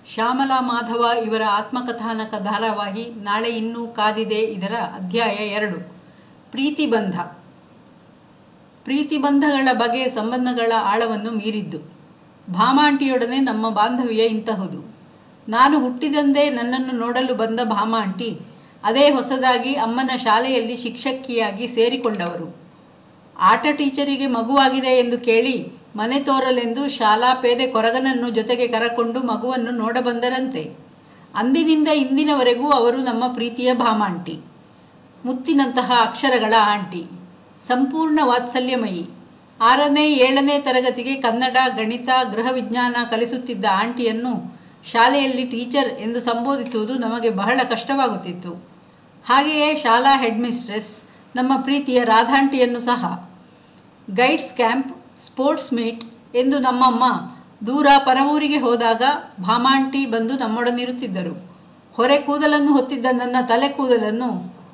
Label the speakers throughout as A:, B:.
A: ಶ್ಯಾಮಲಾ ಮಾಧವ ಇವರ ಆತ್ಮಕಥಾನಕ ಧಾರಾವಾಹಿ ನಾಳೆ ಇನ್ನೂ ಕಾದಿದೆ ಇದರ ಅಧ್ಯಾಯ ಎರಡು ಪ್ರೀತಿಬಂಧ ಪ್ರೀತಿಬಂಧಗಳ ಬಗೆ ಸಂಬಂಧಗಳ ಆಳವನ್ನು ಮೀರಿದ್ದು ಭಾಮಾಂಟಿಯೊಡನೆ ನಮ್ಮ ಬಾಂಧವ್ಯ ಇಂತಹುದು ನಾನು ಹುಟ್ಟಿದಂದೇ ನನ್ನನ್ನು ನೋಡಲು ಬಂದ ಭಾಮಾಂಟಿ ಅದೇ ಹೊಸದಾಗಿ ಅಮ್ಮನ ಶಾಲೆಯಲ್ಲಿ ಶಿಕ್ಷಕಿಯಾಗಿ ಸೇರಿಕೊಂಡವರು ಆಟ ಟೀಚರಿಗೆ ಮಗುವಾಗಿದೆ ಎಂದು ಕೇಳಿ ಮನೆ ತೋರಲೆಂದು ಶಾಲಾ ಪೇದೆ ಕೊರಗನನ್ನು ಜೊತೆಗೆ ಕರಕೊಂಡು ಮಗುವನ್ನು ನೋಡಬಂದರಂತೆ ಅಂದಿನಿಂದ ಇಂದಿನವರೆಗೂ ಅವರು ನಮ್ಮ ಪ್ರೀತಿಯ ಭಾಮಾಂಟಿ ಮುತ್ತಿನಂತಹ ಅಕ್ಷರಗಳ ಆಂಟಿ ಸಂಪೂರ್ಣ ವಾತ್ಸಲ್ಯಮಯಿ ಆರನೇ ಏಳನೇ ತರಗತಿಗೆ ಕನ್ನಡ ಗಣಿತ ಗೃಹ ವಿಜ್ಞಾನ ಕಲಿಸುತ್ತಿದ್ದ ಆಂಟಿಯನ್ನು ಶಾಲೆಯಲ್ಲಿ ಟೀಚರ್ ಎಂದು ಸಂಬೋಧಿಸುವುದು ನಮಗೆ ಬಹಳ ಕಷ್ಟವಾಗುತ್ತಿತ್ತು ಹಾಗೆಯೇ ಶಾಲಾ ಹೆಡ್ ಮಿಸ್ಟ್ರೆಸ್ ನಮ್ಮ ಪ್ರೀತಿಯ ರಾಧಾಂಟಿಯನ್ನು ಸಹ ಗೈಡ್ಸ್ ಕ್ಯಾಂಪ್ ಸ್ಪೋರ್ಟ್ಸ್ ಮೀಟ್ ಎಂದು ನಮ್ಮಮ್ಮ ದೂರ ಪರವೂರಿಗೆ ಹೋದಾಗ ಭಾಮಾಂಟಿ ಬಂದು ನಮ್ಮೊಡನಿರುತ್ತಿದ್ದರು ಹೊರೆ ಕೂದಲನ್ನು ಹೊತ್ತಿದ್ದ ನನ್ನ ತಲೆ ಕೂದಲನ್ನು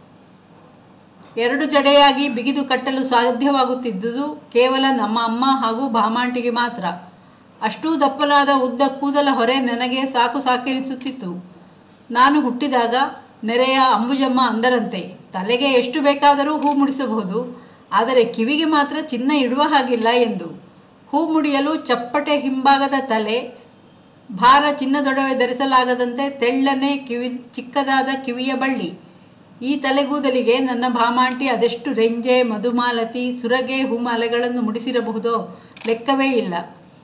A: ಎರಡು ಜಡೆಯಾಗಿ ಬಿಗಿದು ಕಟ್ಟಲು ಸಾಧ್ಯವಾಗುತ್ತಿದ್ದುದು ಕೇವಲ ನಮ್ಮ ಅಮ್ಮ ಹಾಗೂ ಭಾಮಾಂಟಿಗೆ ಮಾತ್ರ ಅಷ್ಟೂ ದಪ್ಪಲಾದ ಉದ್ದ ಕೂದಲ ಹೊರೆ ನನಗೆ ಸಾಕು ಸಾಕೆನಿಸುತ್ತಿತ್ತು ನಾನು ಹುಟ್ಟಿದಾಗ ನೆರೆಯ ಅಂಬುಜಮ್ಮ ಅಂದರಂತೆ ತಲೆಗೆ ಎಷ್ಟು ಬೇಕಾದರೂ ಹೂ ಮುಡಿಸಬಹುದು ಆದರೆ ಕಿವಿಗೆ ಮಾತ್ರ ಚಿನ್ನ ಇಡುವ ಹಾಗಿಲ್ಲ ಎಂದು ಹೂ ಮುಡಿಯಲು ಚಪ್ಪಟೆ ಹಿಂಭಾಗದ ತಲೆ ಭಾರ ಚಿನ್ನದೊಡವೆ ಧರಿಸಲಾಗದಂತೆ ತೆಳ್ಳನೆ ಕಿವಿ ಚಿಕ್ಕದಾದ ಕಿವಿಯ ಬಳ್ಳಿ ಈ ತಲೆಗೂದಲಿಗೆ ನನ್ನ ಭಾಮಾಂಟಿ ಅದೆಷ್ಟು ರೆಂಜೆ ಮಧುಮಾಲತಿ ಸುರಗೆ ಹೂಮಾಲೆಗಳನ್ನು ಮುಡಿಸಿರಬಹುದೋ ಲೆಕ್ಕವೇ ಇಲ್ಲ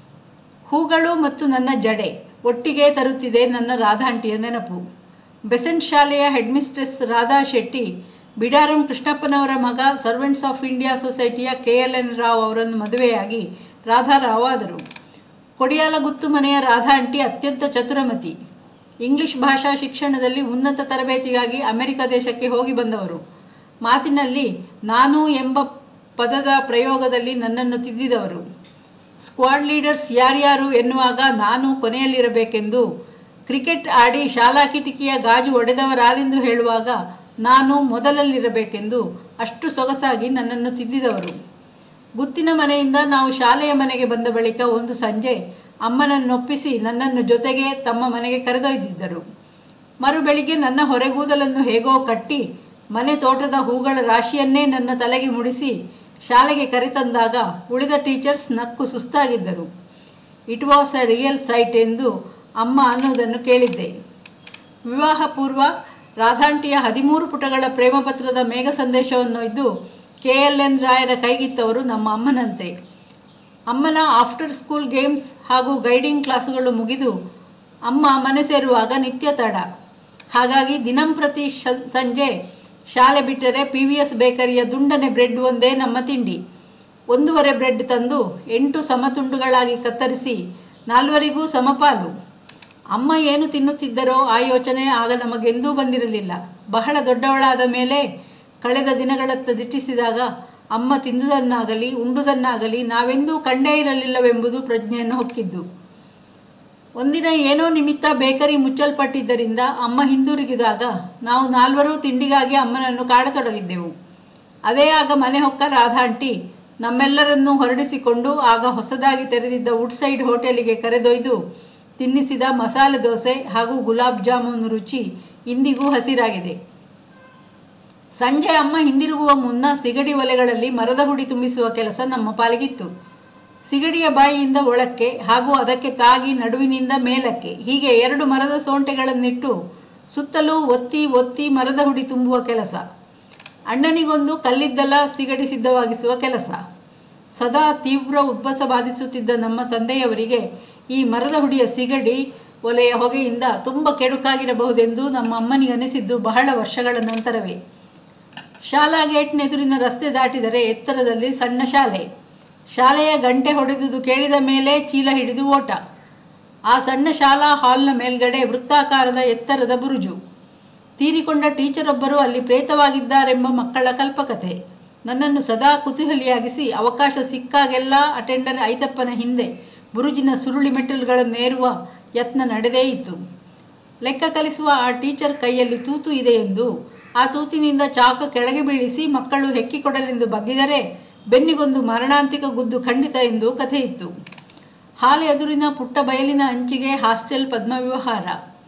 A: ಹೂಗಳು ಮತ್ತು ನನ್ನ ಜಡೆ ಒಟ್ಟಿಗೆ ತರುತ್ತಿದೆ ನನ್ನ ರಾಧಾಂಟಿಯ ನೆನಪು ಬೆಸೆಂಟ್ ಶಾಲೆಯ ಹೆಡ್ ಮಿಸ್ಟ್ರೆಸ್ ರಾಧಾ ಶೆಟ್ಟಿ ಬಿಡಾರಂ ಕೃಷ್ಣಪ್ಪನವರ ಮಗ servants of India ಸೊಸೈಟಿಯ K L N Rao ಅವರನ್ನು ಮದುವೆಯಾಗಿ ರಾಧಾರಾವ್ ಆದರು ಕೊಡಿಯಾಲಗುತ್ತು ಮನೆಯ ರಾಧಾ ಆಂಟಿ ಅತ್ಯಂತ ಚತುರಮತಿ ಇಂಗ್ಲಿಷ್ ಭಾಷಾ ಶಿಕ್ಷಣದಲ್ಲಿ ಉನ್ನತ ತರಬೇತಿಗಾಗಿ ಅಮೆರಿಕ ದೇಶಕ್ಕೆ ಹೋಗಿ ಬಂದವರು ಮಾತಿನಲ್ಲಿ ನಾನು ಎಂಬ ಪದದ ಪ್ರಯೋಗದಲ್ಲಿ ನನ್ನನ್ನು ತಿದ್ದಿದವರು ಸ್ಕ್ವಾಡ್ ಲೀಡರ್ಸ್ ಯಾರ್ಯಾರು ಎನ್ನುವಾಗ ನಾನು ಕೊನೆಯಲ್ಲಿರಬೇಕೆಂದು ಕ್ರಿಕೆಟ್ ಆಡಿ ಶಾಲಾ ಕಿಟಕಿಯ ಗಾಜು ಒಡೆದವರಾರೆಂದು ಹೇಳುವಾಗ ನಾನು ಮೊದಲಲ್ಲಿರಬೇಕೆಂದು ಅಷ್ಟು ಸೊಗಸಾಗಿ ನನ್ನನ್ನು ತಿದ್ದಿದವರು ಗುತ್ತಿನ ಮನೆಯಿಂದ ನಾವು ಶಾಲೆಯ ಮನೆಗೆ ಬಂದ ಬಳಿಕ ಒಂದು ಸಂಜೆ ಅಮ್ಮನನ್ನೊಪ್ಪಿಸಿ ನನ್ನನ್ನು ಜೊತೆಗೆ ತಮ್ಮ ಮನೆಗೆ ಕರೆದೊಯ್ದಿದ್ದರು ಮರು ಬೆಳಿಗ್ಗೆ ನನ್ನ ಹೊರೆಗೂದಲನ್ನು ಹೇಗೋ ಕಟ್ಟಿ ಮನೆ ತೋಟದ ಹೂಗಳ ರಾಶಿಯನ್ನೇ ನನ್ನ ತಲೆಗೆ ಮುಡಿಸಿ ಶಾಲೆಗೆ ಕರೆತಂದಾಗ ಉಳಿದ ಟೀಚರ್ಸ್ ನಕ್ಕು ಸುಸ್ತಾಗಿದ್ದರು it was a real sight ಎಂದು ಅಮ್ಮ ಅನ್ನುವುದನ್ನು ಕೇಳಿದ್ದೆ ವಿವಾಹ ಪೂರ್ವ ರಾಧಾಂಟಿಯ ಹದಿಮೂರು ಪುಟಗಳ ಪ್ರೇಮಪತ್ರದ ಮೇಘ ಸಂದೇಶವನ್ನೊಯ್ದು ಕೆ ಎಲ್ ಎನ್ ರಾಯರ ಕೈಗಿತ್ತವರು ನಮ್ಮ ಅಮ್ಮನಂತೆ ಅಮ್ಮನ ಆಫ್ಟರ್ ಸ್ಕೂಲ್ ಗೇಮ್ಸ್ ಹಾಗೂ ಗೈಡಿಂಗ್ ಕ್ಲಾಸುಗಳು ಮುಗಿದು ಅಮ್ಮ ಮನೆ ಸೇರುವಾಗ ನಿತ್ಯ ತಡ ಹಾಗಾಗಿ ದಿನಂಪ್ರತಿ ಶ ಸಂಜೆ ಶಾಲೆ ಬಿಟ್ಟರೆ ಪಿ ವಿ ಎಸ್ ಬೇಕರಿಯ ದುಂಡನೆ ಬ್ರೆಡ್ ಒಂದೇ ನಮ್ಮ ತಿಂಡಿ ಒಂದೂವರೆ ಬ್ರೆಡ್ ತಂದು ಎಂಟು ಸಮತುಂಡುಗಳಾಗಿ ಕತ್ತರಿಸಿ ನಾಲ್ವರಿಗೂ ಸಮಪಾಲು ಅಮ್ಮ ಏನು ತಿನ್ನುತ್ತಿದ್ದರೋ ಆ ಯೋಚನೆ ಆಗ ನಮಗೆಂದೂ ಬಂದಿರಲಿಲ್ಲ ಬಹಳ ದೊಡ್ಡವಳಾದ ಮೇಲೆ ಕಳೆದ ದಿನಗಳತ್ತ ದಿಟ್ಟಿಸಿದಾಗ ಅಮ್ಮ ತಿಂದುದನ್ನಾಗಲಿ ಉಂಡುದನ್ನಾಗಲಿ ನಾವೆಂದೂ ಕಂಡೇ ಇರಲಿಲ್ಲವೆಂಬುದು ಪ್ರಜ್ಞೆಯನ್ನು ಹೊಕ್ಕಿದ್ದು ಒಂದಿನ ಏನೋ ನಿಮಿತ್ತ ಬೇಕರಿ ಮುಚ್ಚಲ್ಪಟ್ಟಿದ್ದರಿಂದ ಅಮ್ಮ ಹಿಂದಿರುಗಿದಾಗ ನಾವು ನಾಲ್ವರೂ ತಿಂಡಿಗಾಗಿ ಅಮ್ಮನನ್ನು ಕಾಡತೊಡಗಿದ್ದೆವು ಅದೇ ಆಗ ಮನೆ ಹೊಕ್ಕ ರಾಧಾಂಟಿ ನಮ್ಮೆಲ್ಲರನ್ನೂ ಹೊರಡಿಸಿಕೊಂಡು ಆಗ ಹೊಸದಾಗಿ ತೆರೆದಿದ್ದ ವುಡ್ ಸೈಡ್ ಹೋಟೆಲಿಗೆ ಕರೆದೊಯ್ದು ತಿನ್ನಿಸಿದ ಮಸಾಲೆ ದೋಸೆ ಹಾಗೂ ಗುಲಾಬ್ ಜಾಮೂನು ರುಚಿ ಇಂದಿಗೂ ಹಸಿರಾಗಿದೆ ಸಂಜೆ ಅಮ್ಮ ಹಿಂದಿರುಗುವ ಮುನ್ನ ಸಿಗಡಿ ಒಲೆಗಳಲ್ಲಿ ಮರದ ಹುಡಿ ತುಂಬಿಸುವ ಕೆಲಸ ನಮ್ಮ ಪಾಲಿಗಿತ್ತು ಸಿಗಡಿಯ ಬಾಯಿಯಿಂದ ಒಳಕ್ಕೆ ಹಾಗೂ ಅದಕ್ಕೆ ತಾಗಿ ನಡುವಿನಿಂದ ಮೇಲಕ್ಕೆ ಹೀಗೆ ಎರಡು ಮರದ ಸೋಂಟೆಗಳನ್ನಿಟ್ಟು ಸುತ್ತಲೂ ಒತ್ತಿ ಒತ್ತಿ ಮರದ ಹುಡಿ ತುಂಬುವ ಕೆಲಸ ಅಣ್ಣನಿಗೊಂದು ಕಲ್ಲಿದ್ದಲ ಸಿಗಡಿ ಸಿದ್ಧವಾಗಿಸುವ ಕೆಲಸ ಸದಾ ತೀವ್ರ ಉದ್ಭಸ ಬಾಧಿಸುತ್ತಿದ್ದ ನಮ್ಮ ತಂದೆಯವರಿಗೆ ಈ ಮರದ ಹುಡಿಯ ಸಿಗಡಿ ಒಲೆಯ ಹೊಗೆಯಿಂದ ತುಂಬ ಕೆಡುಕಾಗಿರಬಹುದೆಂದು ನಮ್ಮ ಅಮ್ಮನಿಗೆ ಅನಿಸಿದ್ದು ಬಹಳ ವರ್ಷಗಳ ನಂತರವೇ ಶಾಲಾ ಗೇಟ್ನೆದುರಿನ ರಸ್ತೆ ದಾಟಿದರೆ ಎತ್ತರದಲ್ಲಿ ಸಣ್ಣ ಶಾಲೆ ಶಾಲೆಯ ಗಂಟೆ ಹೊಡೆದುದು ಕೇಳಿದ ಮೇಲೆ ಚೀಲ ಹಿಡಿದು ಓಟ ಆ ಸಣ್ಣ ಶಾಲಾ ಹಾಲ್ನ ಮೇಲ್ಗಡೆ ವೃತ್ತಾಕಾರದ ಎತ್ತರದ ಬುರುಜು ತೀರಿಕೊಂಡ ಟೀಚರೊಬ್ಬರು ಅಲ್ಲಿ ಪ್ರೇತವಾಗಿದ್ದಾರೆಂಬ ಮಕ್ಕಳ ಕಲ್ಪಕತೆ ನನ್ನನ್ನು ಸದಾ ಕುತೂಹಲಿಯಾಗಿಸಿ ಅವಕಾಶ ಸಿಕ್ಕಾಗೆಲ್ಲ ಅಟೆಂಡರ್ ಐತಪ್ಪನ ಹಿಂದೆ ಬುರುಜಿನ ಸುರುಳಿ ಮೆಟ್ಟಲುಗಳನ್ನೇರುವ ಯತ್ನ ನಡೆದೇ ಇತ್ತು ಲೆಕ್ಕ ಕಲಿಸುವ ಆ ಟೀಚರ್ ಕೈಯಲ್ಲಿ ತೂತು ಇದೆ ಎಂದು ಆ ತೂತಿನಿಂದ ಚಾಕು ಕೆಳಗೆ ಬೀಳಿಸಿ ಮಕ್ಕಳು ಹೆಕ್ಕಿಕೊಡಲೆಂದು ಬಗ್ಗಿದರೆ ಬೆನ್ನಿಗೊಂದು ಮರಣಾಂತಿಕ ಗುದ್ದು ಖಂಡಿತ ಎಂದು ಕಥೆ ಇತ್ತು ಹಾಲು ಎದುರಿನ ಪುಟ್ಟ ಬಯಲಿನ ಅಂಚಿಗೆ ಹಾಸ್ಟೆಲ್ ಪದ್ಮವ್ಯವಹಾರ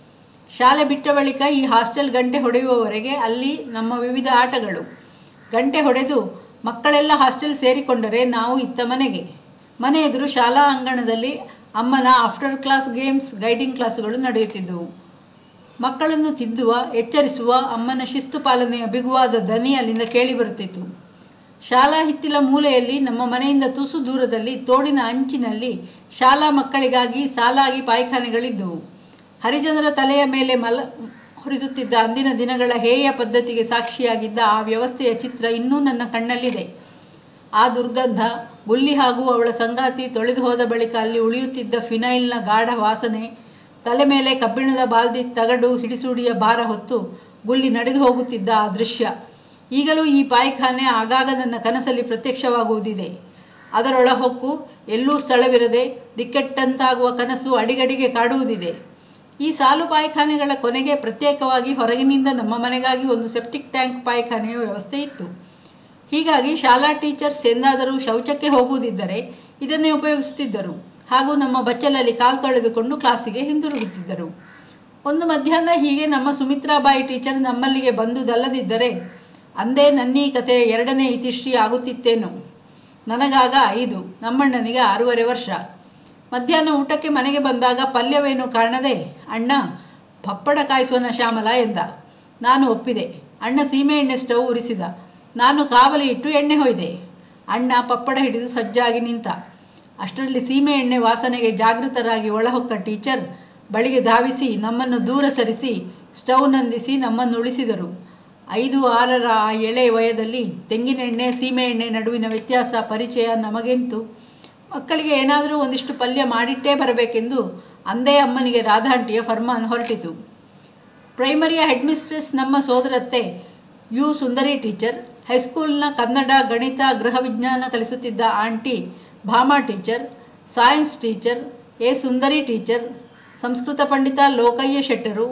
A: ಶಾಲೆ ಬಿಟ್ಟ ಬಳಿಕ ಈ ಹಾಸ್ಟೆಲ್ ಗಂಟೆ ಹೊಡೆಯುವವರೆಗೆ ಅಲ್ಲಿ ನಮ್ಮ ವಿವಿಧ ಆಟಗಳು ಗಂಟೆ ಹೊಡೆದು ಮಕ್ಕಳೆಲ್ಲ ಹಾಸ್ಟೆಲ್ ಸೇರಿಕೊಂಡರೆ ನಾವು ಇತ್ತ ಮನೆಗೆ ಮನೆ ಎದುರು ಶಾಲಾ ಅಂಗಣದಲ್ಲಿ ಅಮ್ಮನ ಆಫ್ಟರ್ ಕ್ಲಾಸ್ ಗೇಮ್ಸ್ ಗೈಡಿಂಗ್ ಕ್ಲಾಸುಗಳು ನಡೆಯುತ್ತಿದ್ದವು ಮಕ್ಕಳನ್ನು ತಿದ್ದುವ ಎಚ್ಚರಿಸುವ ಅಮ್ಮನ ಶಿಸ್ತು ಪಾಲನೆಯ ಬಿಗುವಾದ ದನಿ ಅಲ್ಲಿಂದ ಕೇಳಿಬರುತ್ತಿತ್ತು ಶಾಲಾ ಹಿತ್ತಿಲ ಮೂಲೆಯಲ್ಲಿ ನಮ್ಮ ಮನೆಯಿಂದ ತುಸು ದೂರದಲ್ಲಿ ತೋಡಿನ ಅಂಚಿನಲ್ಲಿ ಶಾಲಾ ಮಕ್ಕಳಿಗಾಗಿ ಸಾಲಾಗಿ ಪಾಯ್ಖಾನೆಗಳಿದ್ದವು ಹರಿಜನರ ತಲೆಯ ಮೇಲೆ ಮಲ ಹೊರಿಸುತ್ತಿದ್ದ ಅಂದಿನ ದಿನಗಳ ಹೇಯ ಪದ್ಧತಿಗೆ ಸಾಕ್ಷಿಯಾಗಿದ್ದ ಆ ವ್ಯವಸ್ಥೆಯ ಚಿತ್ರ ಇನ್ನೂ ನನ್ನ ಕಣ್ಣಲ್ಲಿದೆ ಆ ದುರ್ಗಂಧ ಗುಲ್ಲಿ ಹಾಗೂ ಅವಳ ಸಂಗಾತಿ ತೊಳೆದು ಹೋದ ಬಳಿಕ ಅಲ್ಲಿ ಉಳಿಯುತ್ತಿದ್ದ ಫಿನೈಲ್ನ ಗಾಢ ವಾಸನೆ ತಲೆ ಮೇಲೆ ಕಬ್ಬಿಣದ ಬಾಲ್ದಿ ತಗಡು ಹಿಡಿಸುಡಿಯ ಭಾರ ಹೊತ್ತು ಗುಲ್ಲಿ ನಡೆದು ಹೋಗುತ್ತಿದ್ದ ಆ ದೃಶ್ಯ ಈಗಲೂ ಈ ಪಾಯ್ಖಾನೆ ಆಗಾಗ ನನ್ನ ಕನಸಲ್ಲಿ ಪ್ರತ್ಯಕ್ಷವಾಗುವುದಿದೆ ಅದರೊಳ ಹೊಕ್ಕು ಎಲ್ಲೂ ಸ್ಥಳವಿರದೆ ದಿಕ್ಕೆಟ್ಟಂತಾಗುವ ಕನಸು ಅಡಿಗಡಿಗೆ ಕಾಡುವುದಿದೆ ಈ ಸಾಲು ಪಾಯ್ಖಾನೆಗಳ ಕೊನೆಗೆ ಪ್ರತ್ಯೇಕವಾಗಿ ಹೊರಗಿನಿಂದ ನಮ್ಮ ಮನೆಗಾಗಿ ಒಂದು ಸೆಪ್ಟಿಕ್ ಟ್ಯಾಂಕ್ ಪಾಯ್ಖಾನೆಯ ವ್ಯವಸ್ಥೆ ಇತ್ತು ಹೀಗಾಗಿ ಶಾಲಾ ಟೀಚರ್ಸ್ ಎಂದಾದರೂ ಶೌಚಕ್ಕೆ ಹೋಗುವುದಿದ್ದರೆ ಇದನ್ನೇ ಉಪಯೋಗಿಸುತ್ತಿದ್ದರು ಹಾಗೂ ನಮ್ಮ ಬಚ್ಚಲಲ್ಲಿ ಕಾಲು ತೊಳೆದುಕೊಂಡು ಕ್ಲಾಸಿಗೆ ಹಿಂದಿರುಗುತ್ತಿದ್ದರು ಒಂದು ಮಧ್ಯಾಹ್ನ ಹೀಗೆ ನಮ್ಮ ಸುಮಿತ್ರಾಬಾಯಿ ಟೀಚರ್ ನಮ್ಮಲ್ಲಿಗೆ ಬಂದುದಲ್ಲದಿದ್ದರೆ ಅಂದೇ ನನ್ನೀ ಕಥೆಯ ಎರಡನೇ ಇತಿಶ್ರೀ ಆಗುತ್ತಿತ್ತೇನೋ ನನಗಾಗ ಐದು ನಮ್ಮಣ್ಣನಿಗೆ ಆರೂವರೆ ವರ್ಷ ಮಧ್ಯಾಹ್ನ ಊಟಕ್ಕೆ ಮನೆಗೆ ಬಂದಾಗ ಪಲ್ಯವೇನು ಕಾಣದೆ ಅಣ್ಣ ಪಪ್ಪಡ ಕಾಯಿಸುವನ ಶ್ಯಾಮಲ ಎಂದ ನಾನು ಒಪ್ಪಿದೆ ಅಣ್ಣ ಸೀಮೆಎಣ್ಣೆ ಸ್ಟವ್ ಉರಿಸಿದ ನಾನು ಕಾವಲಿ ಇಟ್ಟು ಎಣ್ಣೆ ಹೊಯ್ದೆ ಅಣ್ಣ ಪಪ್ಪಡ ಹಿಡಿದು ಸಜ್ಜಾಗಿ ನಿಂತ ಅಷ್ಟರಲ್ಲಿ ಸೀಮೆ ಎಣ್ಣೆ ವಾಸನೆಗೆ ಜಾಗೃತರಾಗಿ ಒಳಹೊಕ್ಕ ಟೀಚರ್ ಬಳಿಗೆ ಧಾವಿಸಿ ನಮ್ಮನ್ನು ದೂರ ಸರಿಸಿ ಸ್ಟವ್ ನಂದಿಸಿ ನಮ್ಮನ್ನು ಉಳಿಸಿದರು ಐದು ಆರರ ಆ ಎಳೆ ವಯದಲ್ಲಿ ತೆಂಗಿನೆಣ್ಣೆ ಸೀಮೆಎಣ್ಣೆ ನಡುವಿನ ವ್ಯತ್ಯಾಸ ಪರಿಚಯ ನಮಗೆಂತು ಮಕ್ಕಳಿಗೆ ಏನಾದರೂ ಒಂದಿಷ್ಟು ಪಲ್ಯ ಮಾಡಿಟ್ಟೇ ಬರಬೇಕೆಂದು ಅಂದೇ ಅಮ್ಮನಿಗೆ ರಾಧಾಂಟಿಯ ಫರ್ಮಾನ್ ಹೊರಟಿತು ಪ್ರೈಮರಿಯ ಹೆಡ್ ಮಿಸ್ಟ್ರೆಸ್ ನಮ್ಮ ಸೋದರತ್ತೆ ಯು ಸುಂದರಿ ಟೀಚರ್ ಹೈಸ್ಕೂಲ್ನ ಕನ್ನಡ ಗಣಿತ ಗೃಹ ವಿಜ್ಞಾನ ಕಲಿಸುತ್ತಿದ್ದ aunty Bhama teacher science teacher A Sundari teacher Sanskrit ಪಂಡಿತ ಲೋಕಯ್ಯ ಶೆಟ್ಟರು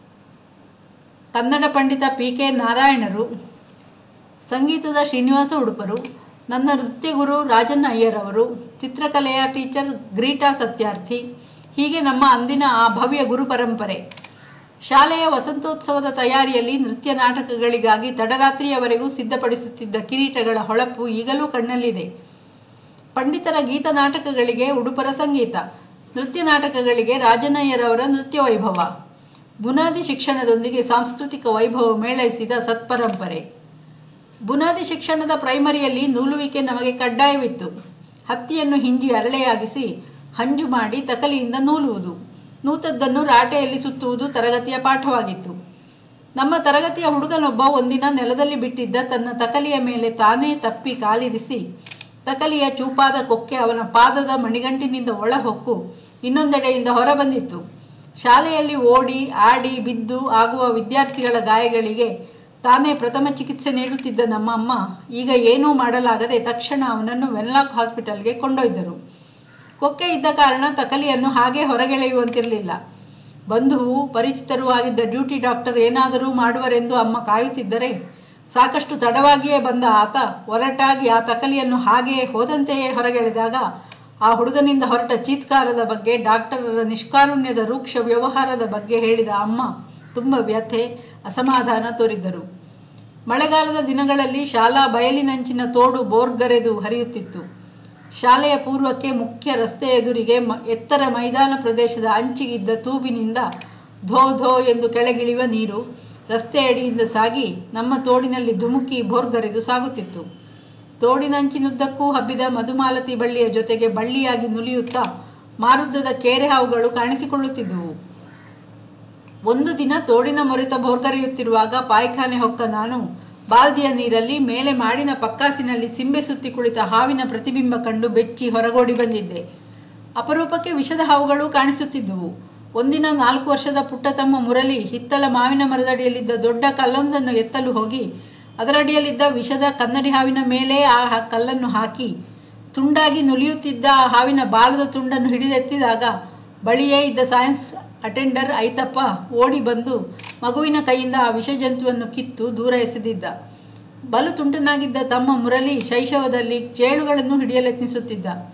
A: ಕನ್ನಡ ಪಂಡಿತ ಪಿ ಕೆ ನಾರಾಯಣರು ಸಂಗೀತದ ಶ್ರೀನಿವಾಸ ಉಡುಪರು ನನ್ನ ನೃತ್ಯ ಗುರು ರಾಜನ್ ಅಯ್ಯರ್ ಅವರು ಚಿತ್ರಕಲೆಯ ಟೀಚರ್ ಗ್ರೀಟಾ ಸತ್ಯಾರ್ಥಿ ಹೀಗೆ ನಮ್ಮ ಅಂದಿನ ಆ ಭವ್ಯ ಗುರು ಪರಂಪರೆ ಶಾಲೆಯ ವಸಂತೋತ್ಸವದ ತಯಾರಿಯಲ್ಲಿ ನೃತ್ಯ ನಾಟಕಗಳಿಗಾಗಿ ತಡರಾತ್ರಿಯವರೆಗೂ ಸಿದ್ಧಪಡಿಸುತ್ತಿದ್ದ ಕಿರೀಟಗಳ ಹೊಳಪು ಈಗಲೂ ಕಣ್ಣಲ್ಲಿದೆ ಪಂಡಿತರ ಗೀತ ನಾಟಕಗಳಿಗೆ ಉಡುಪರ ಸಂಗೀತ ನೃತ್ಯ ನಾಟಕಗಳಿಗೆ ರಾಜನಯ್ಯರವರ ನೃತ್ಯ ವೈಭವ ಬುನಾದಿ ಶಿಕ್ಷಣದೊಂದಿಗೆ ಸಾಂಸ್ಕೃತಿಕ ವೈಭವ ಮೇಳೈಸಿದ ಸತ್ಪರಂಪರೆ ಬುನಾದಿ ಶಿಕ್ಷಣದ ಪ್ರೈಮರಿಯಲ್ಲಿ ನೂಲುವಿಕೆ ನಮಗೆ ಕಡ್ಡಾಯವಿತ್ತು ಹತ್ತಿಯನ್ನು ಹಿಂಜಿ ಅರಳೆಯಾಗಿಸಿ ಹಂಜು ಮಾಡಿ ತಕಲಿಯಿಂದ ನೂಲುವುದು ನೂತದ್ದನ್ನು ರಾಟೆಯಲ್ಲಿ ಸುತ್ತುವುದು ತರಗತಿಯ ಪಾಠವಾಗಿತ್ತು ನಮ್ಮ ತರಗತಿಯ ಹುಡುಗನೊಬ್ಬ ಒಂದಿನ ನೆಲದಲ್ಲಿ ಬಿಟ್ಟಿದ್ದ ತನ್ನ ತಕಲಿಯ ಮೇಲೆ ತಾನೇ ತಪ್ಪಿ ಕಾಲಿರಿಸಿ ತಕಲಿಯ ಚೂಪಾದ ಕೊಕ್ಕೆ ಅವನ ಪಾದದ ಮಣಿಗಂಟಿನಿಂದ ಒಳಹೊಕ್ಕು ಇನ್ನೊಂದೆಡೆಯಿಂದ ಹೊರಬಂದಿತ್ತು ಶಾಲೆಯಲ್ಲಿ ಓಡಿ ಆಡಿ ಬಿದ್ದು ಆಗುವ ವಿದ್ಯಾರ್ಥಿಗಳ ಗಾಯಗಳಿಗೆ ತಾನೇ ಪ್ರಥಮ ಚಿಕಿತ್ಸೆ ನೀಡುತ್ತಿದ್ದ ನಮ್ಮ ಅಮ್ಮ ಈಗ ಏನೂ ಮಾಡಲಾಗದೆ ತಕ್ಷಣ ಅವನನ್ನು ವೆನ್ಲಾಕ್ ಹಾಸ್ಪಿಟಲ್ಗೆ ಕೊಂಡೊಯ್ದರು ಕೊಕ್ಕೆ ಇದ್ದ ಕಾರಣ ತಕಲಿಯನ್ನು ಹಾಗೆ ಹೊರಗೆಳೆಯುವಂತಿರಲಿಲ್ಲ ಬಂಧುವು ಪರಿಚಿತರೂ ಆಗಿದ್ದ ಡ್ಯೂಟಿ ಡಾಕ್ಟರ್ ಏನಾದರೂ ಮಾಡುವರೆಂದು ಅಮ್ಮ ಕಾಯುತ್ತಿದ್ದರೆ ಸಾಕಷ್ಟು ತಡವಾಗಿಯೇ ಬಂದ ಆತ ಒರಟಾಗಿ ಆ ತಕಲಿಯನ್ನು ಹಾಗೆಯೇ ಹೋದಂತೆಯೇ ಹೊರಗೆಳೆದಾಗ ಆ ಹುಡುಗನಿಂದ ಹೊರಟ ಚೀತ್ಕಾರದ ಬಗ್ಗೆ ಡಾಕ್ಟರರ ನಿಷ್ಕಾರುಣ್ಯದ ರೂಕ್ಷ ವ್ಯವಹಾರದ ಬಗ್ಗೆ ಹೇಳಿದ ಅಮ್ಮ ತುಂಬ ವ್ಯಥೆ ಅಸಮಾಧಾನ ತೋರಿದ್ದರು ಮಳೆಗಾಲದ ದಿನಗಳಲ್ಲಿ ಶಾಲಾ ಬಯಲಿನಂಚಿನ ತೋಡು ಬೋರ್ಗರೆದು ಹರಿಯುತ್ತಿತ್ತು ಶಾಲೆಯ ಪೂರ್ವಕ್ಕೆ ಮುಖ್ಯ ರಸ್ತೆ ಎದುರಿಗೆ ಮ ಎತ್ತರ ಮೈದಾನ ಪ್ರದೇಶದ ಅಂಚಿಗಿದ್ದ ತೂಬಿನಿಂದ ಧೋ ಧೋ ಎಂದು ಕೆಳಗಿಳಿಯುವ ನೀರು ರಸ್ತೆ ಅಡಿಯಿಂದ ಸಾಗಿ ನಮ್ಮ ತೋಡಿನಲ್ಲಿ ಧುಮುಕಿ ಬೋರ್ಗರೆದು ಸಾಗುತ್ತಿತ್ತು ತೋಡಿನಂಚಿನುದ್ದಕ್ಕೂ ಹಬ್ಬಿದ ಮಧುಮಾಲತಿ ಬಳ್ಳಿಯ ಜೊತೆಗೆ ಬಳ್ಳಿಯಾಗಿ ನುಲಿಯುತ್ತಾ ಮಾರುದ್ದದ ಕೇರೆ ಹಾವುಗಳು ಕಾಣಿಸಿಕೊಳ್ಳುತ್ತಿದ್ದುವು ಒಂದು ದಿನ ತೋಡಿನ ಮೊರೆತ ಬೋರ್ಗರೆಯುತ್ತಿರುವಾಗ ಪಾಯ್ಖಾನೆ ಹೊಕ್ಕ ನಾನು ಬಾಲ್ದಿಯ ನೀರಲ್ಲಿ ಮೇಲೆ ಮಾಡಿನ ಪಕ್ಕಾಸಿನಲ್ಲಿ ಸಿಂಬೆ ಸುತ್ತಿ ಕುಳಿತ ಹಾವಿನ ಪ್ರತಿಬಿಂಬ ಕಂಡು ಬೆಚ್ಚಿ ಹೊರಗೋಡಿ ಬಂದಿದ್ದೆ ಅಪರೂಪಕ್ಕೆ ವಿಷದ ಹಾವುಗಳು ಕಾಣಿಸುತ್ತಿದ್ದುವು ಒಂದಿನ ನಾಲ್ಕು ವರ್ಷದ ಪುಟ್ಟ ತಮ್ಮ ಮುರಳಿ ಹಿತ್ತಲ ಮಾವಿನ ಮರದಡಿಯಲ್ಲಿದ್ದ ದೊಡ್ಡ ಕಲ್ಲೊಂದನ್ನು ಎತ್ತಲು ಹೋಗಿ ಅದರಡಿಯಲ್ಲಿದ್ದ ವಿಷದ ಕನ್ನಡಿ ಹಾವಿನ ಮೇಲೆ ಆ ಹ- ಕಲ್ಲನ್ನು ಹಾಕಿ ತುಂಡಾಗಿ ನುಲಿಯುತ್ತಿದ್ದ ಆ ಹಾವಿನ ಬಾಲದ ತುಂಡನ್ನು ಹಿಡಿದೆತ್ತಿದಾಗ ಬಳಿಯೇ ಇದ್ದ ಸೈನ್ಸ್ ಅಟೆಂಡರ್ ಐತಪ್ಪ ಓಡಿ ಬಂದು ಮಗುವಿನ ಕೈಯಿಂದ ಆ ವಿಷಜಂತುವನ್ನು ಕಿತ್ತು ದೂರ ಎಸೆದಿದ್ದ ಬಲು ತುಂಟನಾಗಿದ್ದ ತಮ್ಮ ಮುರಳಿ ಶೈಶವದಲ್ಲಿ ಚೇಳುಗಳನ್ನು ಹಿಡಿಯಲೆತ್ನಿಸುತ್ತಿದ್ದ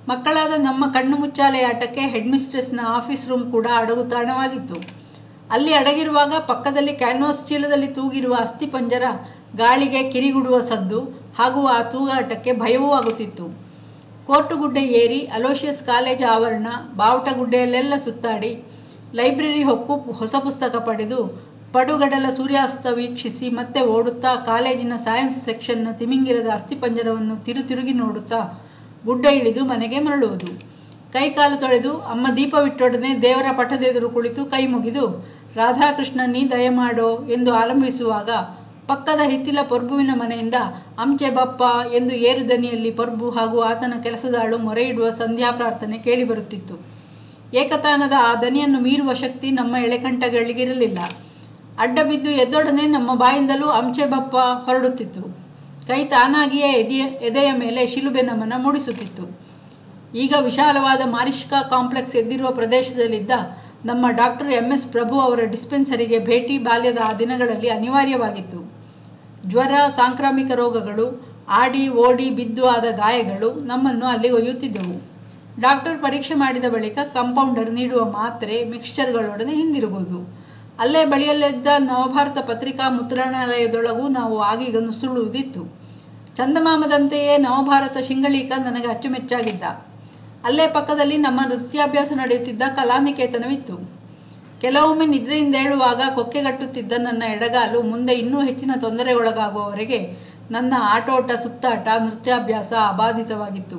A: ಮಕ್ಕಳಾದ ನಮ್ಮ ಕಣ್ಣು ಮುಚ್ಚಾಲೆ ಆಟಕ್ಕೆ ಹೆಡ್ ಮಿಸ್ಟ್ರೆಸ್ನ ಆಫೀಸ್ ರೂಮ್ ಕೂಡ ಅಡಗುತಾಣವಾಗಿತ್ತು ಅಲ್ಲಿ ಅಡಗಿರುವಾಗ ಪಕ್ಕದಲ್ಲಿ ಕ್ಯಾನ್ವಾಸ್ ಚೀಲದಲ್ಲಿ ತೂಗಿರುವ ಅಸ್ಥಿಪಂಜರ ಗಾಳಿಗೆ ಕಿರಿಗುಡುವ ಸದ್ದು ಹಾಗೂ ಆ ತೂಗಾಟಕ್ಕೆ ಭಯವೂ ಆಗುತ್ತಿತ್ತು ಕೋರ್ಟು ಗುಡ್ಡೆ ಏರಿ ಅಲೋಷಿಯಸ್ ಕಾಲೇಜ್ ಆವರಣ ಬಾವುಟಗುಡ್ಡೆಯಲ್ಲೆಲ್ಲ ಸುತ್ತಾಡಿ ಲೈಬ್ರರಿ ಹೊಕ್ಕು ಹೊಸ ಪುಸ್ತಕ ಪಡೆದು ಪಡುಗಡಲ ಸೂರ್ಯಾಸ್ತ ವೀಕ್ಷಿಸಿ ಮತ್ತೆ ಓಡುತ್ತಾ ಕಾಲೇಜಿನ ಸೈನ್ಸ್ ಸೆಕ್ಷನ್ನ ತಿಮಿಂಗಿರದ ಅಸ್ಥಿಪಂಜರವನ್ನು ತಿರುತಿರುಗಿ ನೋಡುತ್ತಾ ಗುಡ್ಡ ಇಳಿದು ಮನೆಗೆ ಮರಳುವುದು ಕೈಕಾಲು ತೊಳೆದು ಅಮ್ಮ ದೀಪವಿಟ್ಟೊಡನೆ ದೇವರ ಪಟದೆದುರು ಕುಳಿತು ಕೈ ಮುಗಿದು ರಾಧಾಕೃಷ್ಣ ನೀ ದಯಮಾಡೋ ಎಂದು ಆರಂಭಿಸುವಾಗ ಪಕ್ಕದ ಹಿತ್ತಿಲ ಪೊರ್ಬುವಿನ ಮನೆಯಿಂದ ಅಂಚೆ ಬಪ್ಪ ಎಂದು ಏರು ದನಿಯಲ್ಲಿ ಪೊರ್ಬು ಹಾಗೂ ಆತನ ಕೆಲಸದಾಳು ಮೊರೆಯಿಡುವ ಸಂಧ್ಯಾ ಪ್ರಾರ್ಥನೆ ಕೇಳಿಬರುತ್ತಿತ್ತು ಏಕತಾನದ ಆ ದನಿಯನ್ನು ಮೀರುವ ಶಕ್ತಿ ನಮ್ಮ ಎಳೆಕಂಠಗಳಿಗಿರಲಿಲ್ಲ ಅಡ್ಡ ಬಿದ್ದು ಎದ್ದೊಡನೆ ನಮ್ಮ ಬಾಯಿಂದಲೂ ಅಂಚೆ ಬಪ್ಪ ಹೊರಡುತ್ತಿತ್ತು ಕೈ ತಾನಾಗಿಯೇ ಎದೆಯ ಎದೆಯ ಮೇಲೆ ಶಿಲುಬೆ ನಮನ ಮೂಡಿಸುತ್ತಿತ್ತು ಈಗ ವಿಶಾಲವಾದ ಮಾರಿಷ್ಕಾ ಕಾಂಪ್ಲೆಕ್ಸ್ ಎದ್ದಿರುವ ಪ್ರದೇಶದಲ್ಲಿದ್ದ ನಮ್ಮ ಡಾಕ್ಟರ್ ಎಂ ಎಸ್ ಪ್ರಭು ಅವರ ಡಿಸ್ಪೆನ್ಸರಿಗೆ ಭೇಟಿ ಬಾಲ್ಯದ ಆ ದಿನಗಳಲ್ಲಿ ಅನಿವಾರ್ಯವಾಗಿತ್ತು ಜ್ವರ ಸಾಂಕ್ರಾಮಿಕ ರೋಗಗಳು ಆಡಿ ಓಡಿ ಬಿದ್ದು ಆದ ಗಾಯಗಳು ನಮ್ಮನ್ನು ಅಲ್ಲಿಗೆ ಒಯ್ಯುತ್ತಿದ್ದವು ಡಾಕ್ಟರ್ ಪರೀಕ್ಷೆ ಮಾಡಿದ ಬಳಿಕ ಕಂಪೌಂಡರ್ ನೀಡುವ ಮಾತ್ರೆ ಮಿಕ್ಸ್ಚರ್ಗಳೊಡನೆ ಹಿಂದಿರುಗುವುದು ಅಲ್ಲೇ ಬಳಿಯಲ್ಲಿದ್ದ ನವಭಾರತ ಪತ್ರಿಕಾ ಮುದ್ರಣಾಲಯದೊಳಗೂ ನಾವು ಆಗೀಗ ನುಸುಳುವುದಿತ್ತು ಚಂದಮಾಮದಂತೆಯೇ ನವಭಾರತ ಶಿಂಗಳೀಕ ನನಗೆ ಅಚ್ಚುಮೆಚ್ಚಾಗಿದ್ದ ಅಲ್ಲೇ ಪಕ್ಕದಲ್ಲಿ ನಮ್ಮ ನೃತ್ಯಾಭ್ಯಾಸ ನಡೆಯುತ್ತಿದ್ದ ಕಲಾನಿಕೇತನವಿತ್ತು ಕೆಲವೊಮ್ಮೆ ನಿದ್ರೆಯಿಂದ ಏಳುವಾಗ ಕೊಕ್ಕೆಗಟ್ಟುತ್ತಿದ್ದ ನನ್ನ ಎಡಗಾಲು ಮುಂದೆ ಇನ್ನೂ ಹೆಚ್ಚಿನ ತೊಂದರೆಗೊಳಗಾಗುವವರೆಗೆ ನನ್ನ ಆಟೋಟ ಸುತ್ತಾಟ ನೃತ್ಯಾಭ್ಯಾಸ ಅಬಾಧಿತವಾಗಿತ್ತು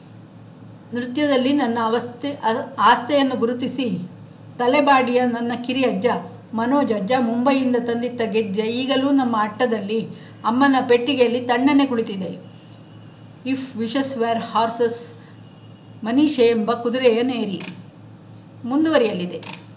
A: ನೃತ್ಯದಲ್ಲಿ ನನ್ನ ಅವಸ್ಥೆ ಆಸ್ತೆಯನ್ನು ಗುರುತಿಸಿ ತಲೆಬಾಡಿಯ ನನ್ನ ಕಿರಿಯಜ್ಜ ಮನೋಜ್ ಅಜ್ಜ ಮುಂಬೈಯಿಂದ ತಂದಿದ್ದ ಗೆಜ್ಜೆ ಈಗಲೂ ನಮ್ಮ ಅಟ್ಟದಲ್ಲಿ ಅಮ್ಮನ ಪೆಟ್ಟಿಗೆಯಲ್ಲಿ ತಣ್ಣನೆ ಕುಳಿತಿದೆ ಇಫ್ ವಿಶಸ್ ವೇರ್ ಹಾರ್ಸಸ್ ಮನೀಷೆ ಎಂಬ ಕುದುರೆಯ ನೇರಿ ಮುಂದುವರಿಯಲಿದೆ